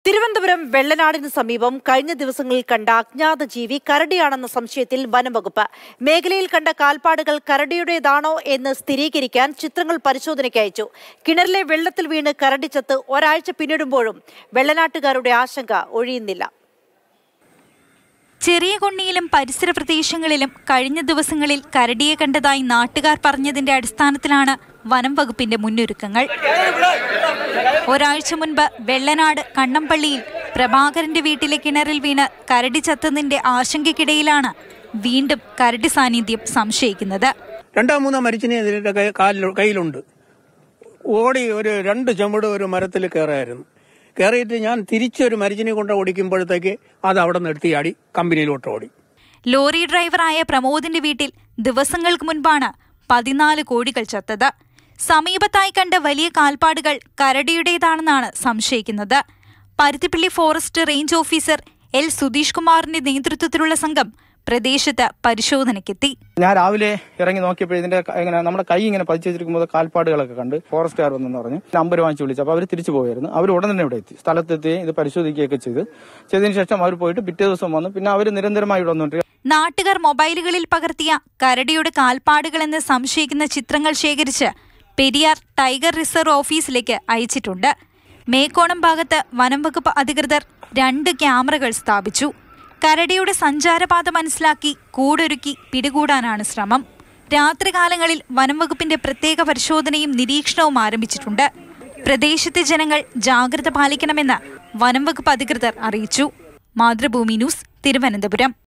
തിരുവനന്തപുരം വെള്ളനാടിന് സമീപം കഴിഞ്ഞ ദിവസങ്ങളിൽ കണ്ട അജ്ഞാത ജീവി കരടിയാണെന്ന സംശയത്തിൽ വനംവകുപ്പ് മേഖലയിൽ കണ്ട കാൽപ്പാടുകൾ കരടിയുടേതാണോ എന്ന് സ്ഥിരീകരിക്കാൻ ചിത്രങ്ങൾ പരിശോധനയ്ക്ക് അയച്ചു കിണറിലെ വെള്ളത്തിൽ വീണ് കരടി ചത്ത് ഒരാഴ്ച പിന്നിടുമ്പോഴും വെള്ളനാട്ടുകാരുടെ ആശങ്ക ഒഴിയുന്നില്ല ചെറിയ കൊണ്ണിയിലും പരിസര പ്രദേശങ്ങളിലും കഴിഞ്ഞ ദിവസങ്ങളിൽ കരടിയെ കണ്ടതായി നാട്ടുകാർ പറഞ്ഞതിന്റെ അടിസ്ഥാനത്തിലാണ് വനം വകുപ്പിന്റെ മുന്നൊരുക്കങ്ങൾ ഒരാഴ്ച മുൻപ് വെള്ളനാട് കണ്ണമ്പള്ളിയിൽ പ്രഭാകരന്റെ വീട്ടിലെ കിണറിൽ വീണ് കരടി ചത്തതിന്റെ ആശങ്കയ്ക്കിടയിലാണ് വീണ്ടും കരടി സാന്നിധ്യം സംശയിക്കുന്നത് രണ്ടോ മൂന്നോ മരിച്ചിനെ ഇതിന്റെ കൈ- കാലിൽ കയ്യിലുണ്ട് ഓടി ഒരു രണ്ട് ചുമട് ഒരു മരത്തിൽ കയറായിരുന്നു കയറിയിട്ട് ഞാൻ തിരിച്ചൊരു മരിച്ചിനെ കൊണ്ട് ഓടിക്കുമ്പോഴത്തേക്ക് അത് അവിടെ നിർത്തിയാടി കമ്പനിയിലോട്ട് ഓടി ലോറി ഡ്രൈവറായ പ്രമോദിന്റെ വീട്ടിൽ ദിവസങ്ങൾക്ക് മുൻപാണ് പതിനാല് കോടികൾ ചത്തത് സമീപത്തായി കണ്ട വലിയ കാൽപ്പാടുകൾ കരടിയുടേതാണെന്നാണ് സംശയിക്കുന്നത് Paruthippally forest range officer L Sudheesh കുമാറിന്റെ നേതൃത്വത്തിലുള്ള സംഘം പ്രദേശത്ത് പരിശോധനയ്ക്കെത്തി ഞാൻ രാവിലെ ഇറങ്ങി നോക്കിയപ്പോൾ ഇതിന്റെ ക- ഇങ്ങനെ നമ്മുടെ കൈ ഇങ്ങനെ പതിച്ചു വെച്ചിരിക്കുമ്പോൾ കാൽപ്പാടുകളൊക്കെ കണ്ട് ഫോറസ്റ്റുകാർ വന്നെന്ന് പറഞ്ഞ് നമ്പർ വാങ്ങിച്ചു വിളിച്ചു അപ്പോൾ അവർ തിരിച്ചു പോയായിരുന്നു അവർ ഉടൻ തന്നെ ഇവിടെ എത്തി സ്ഥലത്തെത്തി ഇത് പരിശോധിക്കുകയൊക്കെ ചെയ്ത് ചെയ്തതിനു ശേഷം അവർ പോയിട്ട് പിറ്റേ ദിവസം വന്നു പിന്നെ അവർ നിരന്തരമായി ഇവിടെ വന്നുകൊണ്ടിരിക്കുക നാട്ടുകാർ മൊബൈലുകളിൽ പകർത്തിയ കരടിയുടെ കാൽപ്പാടുകളെന്ന് സംശയിക്കുന്ന ചിത്രങ്ങൾ ശേഖരിച്ച് പെരിയാർ ടൈഗർ റിസർവ് ഓഫീസിലേക്ക് അയച്ചിട്ടുണ്ട് മേക്കോണം ഭാഗത്ത് വനം വകുപ്പ് അധികൃതർ രണ്ട് ക്യാമറകൾ സ്ഥാപിച്ചു കരടിയുടെ സഞ്ചാരപാത മനസ്സിലാക്കി കൂടൊരുക്കി പിടികൂടാനാണ് ശ്രമം രാത്രികാലങ്ങളിൽ വനം വകുപ്പിന്റെ പ്രത്യേക പരിശോധനയും നിരീക്ഷണവും ആരംഭിച്ചിട്ടുണ്ട് പ്രദേശത്തെ ജനങ്ങൾ ജാഗ്രത പാലിക്കണമെന്ന് വനം വകുപ്പ് അധികൃതർ അറിയിച്ചു മാതൃഭൂമി ന്യൂസ് തിരുവനന്തപുരം